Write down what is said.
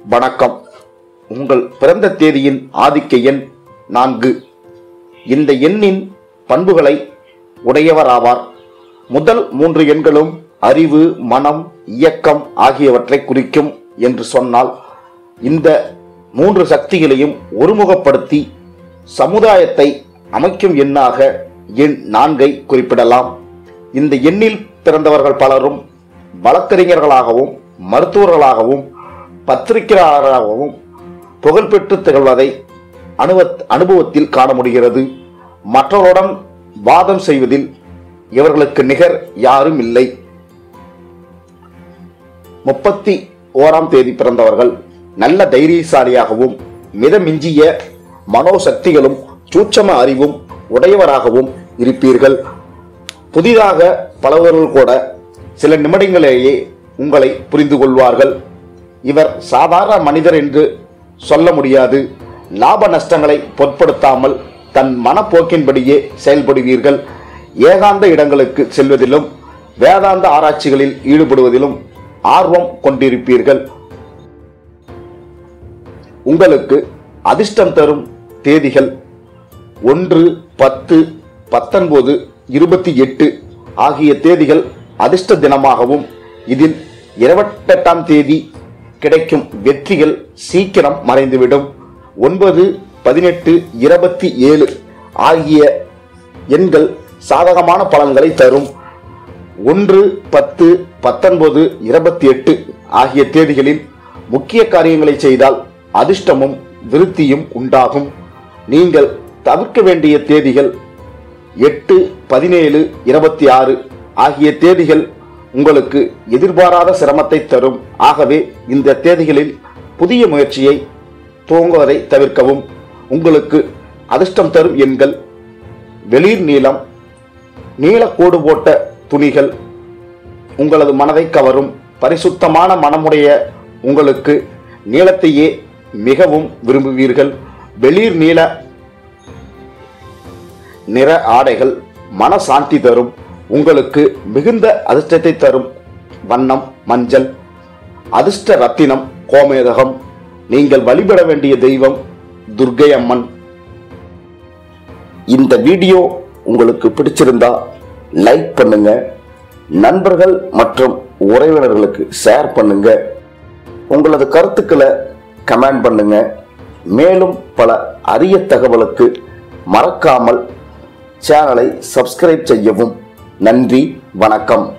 வணக்கம் உங்கள் பிறந்த தேதியின் ஆதிக்க எண் நான்கு இந்த எண்ணின் பண்புகளை உடையவராவார் முதல் மூன்று எண்களும் அறிவு மனம் இயக்கம் ஆகியவற்றை குறிக்கும் என்று சொன்னால் இந்த மூன்று சக்திகளையும் ஒருமுகப்படுத்தி சமுதாயத்தை அமைக்கும் எண்ணாக எண் நான்கை குறிப்பிடலாம் இந்த எண்ணில் பிறந்தவர்கள் பலரும் வழக்கறிஞர்களாகவும் மருத்துவர்களாகவும் பத்திரிகையாளராகவும் புகழ்பெற்று திகழ்வதை அனுபவ அனுபவத்தில் காண முடிகிறது மற்றவருடன் வாதம் செய்வதில் இவர்களுக்கு நிகர் யாரும் இல்லை முப்பத்தி ஓராம் தேதி பிறந்தவர்கள் நல்ல தைரியசாலியாகவும் மிதமிஞ்சிய மனோசக்திகளும் சூட்சம அறிவும் உடையவராகவும் இருப்பீர்கள் புதிதாக பழகுவர்கள் கூட சில நிமிடங்களிலேயே உங்களை புரிந்து கொள்வார்கள் இவர் சாதாரண மனிதர் என்று சொல்ல முடியாது லாப நஷ்டங்களை பொருட்படுத்தாமல் தன் மனப்போக்கின்படியே செயல்படுவீர்கள் ஏகாந்த இடங்களுக்கு செல்வதிலும் வேதாந்த ஆராய்ச்சிகளில் ஈடுபடுவதிலும் ஆர்வம் கொண்டிருப்பீர்கள் உங்களுக்கு அதிர்ஷ்டம் தரும் தேதிகள் ஒன்று பத்து பத்தொன்பது இருபத்தி எட்டு ஆகிய தேதிகள் அதிர்ஷ்ட தினமாகவும் இதில் இருபத்தெட்டாம் தேதி கிடைக்கும் வெற்றிகள் சீக்கிரம் மறைந்துவிடும் ஒன்பது பதினெட்டு இருபத்தி ஏழு ஆகிய எண்கள் சாதகமான பலன்களை தரும் ஒன்று பத்து பத்தொன்பது இருபத்தி எட்டு ஆகிய தேதிகளில் முக்கிய காரியங்களை செய்தால் அதிர்ஷ்டமும் விருத்தியும் உண்டாகும் நீங்கள் தவிர்க்க வேண்டிய தேதிகள் எட்டு பதினேழு இருபத்தி ஆறு ஆகிய தேதிகள் உங்களுக்கு எதிர்பாராத சிரமத்தை தரும் ஆகவே இந்த தேதிகளில் புதிய முயற்சியை துவங்குவதை தவிர்க்கவும் உங்களுக்கு அதிர்ஷ்டம் தரும் எண்கள் வெளிர் நீளம் நீலக்கோடு போட்ட துணிகள் உங்களது மனதை கவரும் பரிசுத்தமான மனமுடைய உங்களுக்கு நீளத்தையே மிகவும் விரும்புவீர்கள் வெளிர் நீல நிற ஆடைகள் மனசாந்தி தரும் உங்களுக்கு மிகுந்த அதிர்ஷ்டத்தை தரும் வண்ணம் மஞ்சள் அதிர்ஷ்ட ரத்தினம் கோமேதகம் நீங்கள் வழிபட வேண்டிய தெய்வம் துர்க்கை அம்மன் இந்த வீடியோ உங்களுக்கு பிடிச்சிருந்தா லைக் பண்ணுங்க நண்பர்கள் மற்றும் உறவினர்களுக்கு ஷேர் பண்ணுங்க உங்களது கருத்துக்களை கமெண்ட் பண்ணுங்க மேலும் பல அரிய தகவலுக்கு மறக்காமல் சேனலை சப்ஸ்கிரைப் செய்யவும் நன்றி வணக்கம்